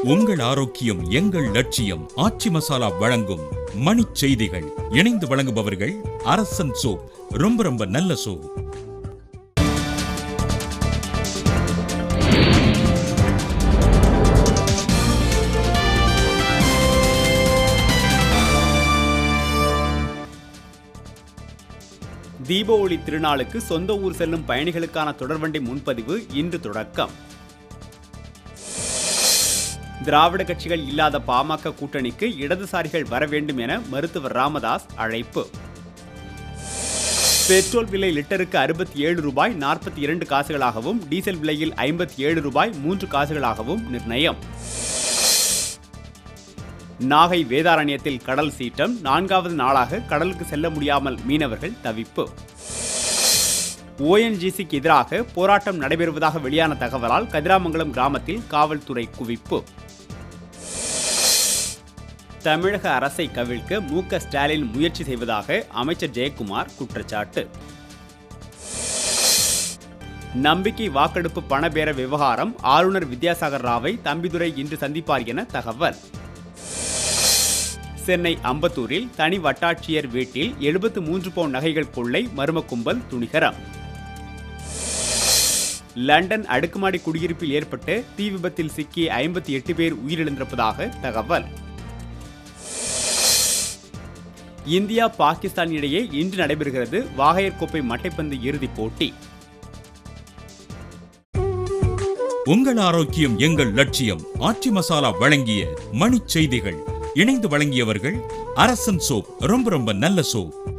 உங்கள் ஆரோக்கியம் எங்கள் லட்சியம் ஆச்சி மசாலா வழங்கும் மணிச் செய்திகள் இணைந்து வழங்குபவர்கள் அரசன் சோப் ரொம்ப ரொம்ப நல்ல சோப் தீப ஒளி திருநாளுக்கு சொந்த ஊர் செல்லும் பயணிகளுக்கான தொடர்வண்டி முன்பதிவு இன்று தொடக்கம் திராவிட கட்சிகள் இல்லாத பாமக கூட்டணிக்கு இடதுசாரிகள் வர வேண்டும் என மருத்துவர் ராமதாஸ் அழைப்பு பெட்ரோல் விலை லிட்டருக்கு அறுபத்தி ஏழு ரூபாய் நாற்பத்தி இரண்டு காசுகளாகவும் டீசல் விலையில் ஐம்பத்தி ஏழு ரூபாய் மூன்று காசுகளாகவும் நிர்ணயம் நாகை வேதாரண்யத்தில் கடல் சீற்றம் நான்காவது நாளாக கடலுக்கு செல்ல முடியாமல் மீனவர்கள் தவிப்பு ஓஎன்ஜிசிக்கு எதிராக போராட்டம் நடைபெறுவதாக வெளியான தகவலால் கதிராமங்கலம் கிராமத்தில் காவல்துறை குவிப்பு தமிழக அரசை கவிழ்க்க மு க ஸ்டாலின் முயற்சி செய்வதாக அமைச்சர் ஜெயக்குமார் குற்றச்சாட்டு நம்பிக்கை வாக்கெடுப்பு பணபேர விவகாரம் ஆளுநர் வித்யாசாகர் ராவை தம்பிதுரை இன்று சந்திப்பார் என தகவல் சென்னை அம்பத்தூரில் தனி வட்டாட்சியர் வீட்டில் எழுபத்து மூன்று பவுன் நகைகள் கொள்ளை மர்ம கும்பல் துணிகரம் லண்டன் அடுக்குமாடி குடியிருப்பில் ஏற்பட்ட தீ விபத்தில் சிக்கி ஐம்பத்தி எட்டு பேர் உயிரிழந்திருப்பதாக தகவல் இந்தியா பாகிஸ்தான் இடையே இன்று நடைபெறுகிறது வாகையர் கோப்பை மட்டைப்பந்து இறுதிப் போட்டி உங்கள் ஆரோக்கியம் எங்கள் லட்சியம் ஆச்சி மசாலா வழங்கிய மணிச் செய்திகள் இணைந்து வழங்கியவர்கள் அரசன் சோப் ரொம்ப ரொம்ப நல்ல சோப்